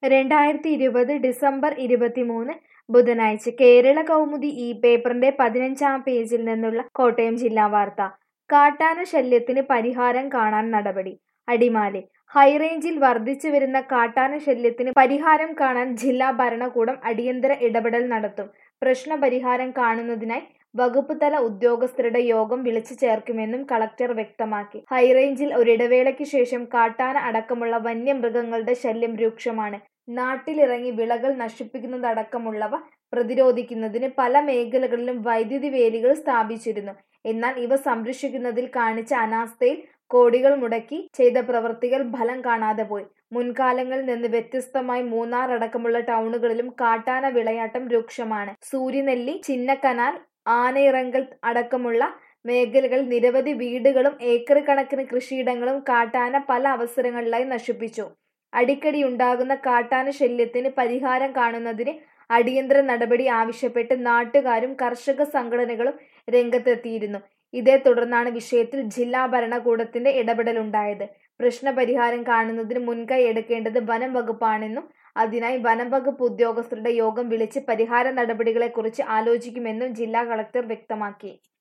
രണ്ടായിരത്തി ഇരുപത് ഡിസംബർ ഇരുപത്തിമൂന്ന് ബുധനാഴ്ച കേരള കൗമുദി ഈ പേപ്പറിന്റെ പതിനഞ്ചാം പേജിൽ നിന്നുള്ള കോട്ടയം ജില്ലാ വാർത്ത കാട്ടാന ശല്യത്തിന് പരിഹാരം കാണാൻ നടപടി അടിമാലി ഹൈറേഞ്ചിൽ വർദ്ധിച്ചു വരുന്ന കാട്ടാന ശല്യത്തിന് പരിഹാരം കാണാൻ ജില്ലാ ഭരണകൂടം അടിയന്തര ഇടപെടൽ നടത്തും പ്രശ്നപരിഹാരം കാണുന്നതിനായി വകുപ്പ് തല ഉദ്യോഗസ്ഥരുടെ യോഗം വിളിച്ചു ചേർക്കുമെന്നും കളക്ടർ വ്യക്തമാക്കി ഹൈറേഞ്ചിൽ ഒരിടവേളയ്ക്ക് ശേഷം കാട്ടാന അടക്കമുള്ള വന്യമൃഗങ്ങളുടെ ശല്യം രൂക്ഷമാണ് നാട്ടിലിറങ്ങി വിളകൾ നശിപ്പിക്കുന്നതടക്കമുള്ളവ പ്രതിരോധിക്കുന്നതിന് പല മേഖലകളിലും വൈദ്യുതി വേലികൾ സ്ഥാപിച്ചിരുന്നു എന്നാൽ ഇവ സംരക്ഷിക്കുന്നതിൽ കാണിച്ച അനാസ്ഥയിൽ കോടികൾ മുടക്കി ചെയ്ത പ്രവൃത്തികൾ ഫലം കാണാതെ പോയി മുൻകാലങ്ങളിൽ നിന്ന് വ്യത്യസ്തമായി മൂന്നാർ അടക്കമുള്ള ടൗണുകളിലും കാട്ടാന വിളയാട്ടം രൂക്ഷമാണ് സൂര്യനെല്ലി ചിന്നക്കനാൽ ആനയിറങ്കൽ അടക്കമുള്ള മേഖലകളിൽ നിരവധി വീടുകളും ഏക്കർ കണക്കിന് കൃഷിയിടങ്ങളും കാട്ടാന പല അവസരങ്ങളിലായി നശിപ്പിച്ചു അടിക്കടി ഉണ്ടാകുന്ന കാട്ടാന ശല്യത്തിന് പരിഹാരം കാണുന്നതിന് അടിയന്തര നടപടി ആവശ്യപ്പെട്ട് നാട്ടുകാരും കർഷക സംഘടനകളും രംഗത്തെത്തിയിരുന്നു ഇതേ തുടർന്നാണ് വിഷയത്തിൽ ജില്ലാ ഭരണകൂടത്തിന്റെ ഇടപെടലുണ്ടായത് പ്രശ്നപരിഹാരം കാണുന്നതിന് മുൻകൈ എടുക്കേണ്ടത് വനം വകുപ്പാണെന്നും അതിനായി വനം വകുപ്പ് ഉദ്യോഗസ്ഥരുടെ യോഗം വിളിച്ച് പരിഹാര നടപടികളെക്കുറിച്ച് ആലോചിക്കുമെന്നും ജില്ലാ കളക്ടർ വ്യക്തമാക്കി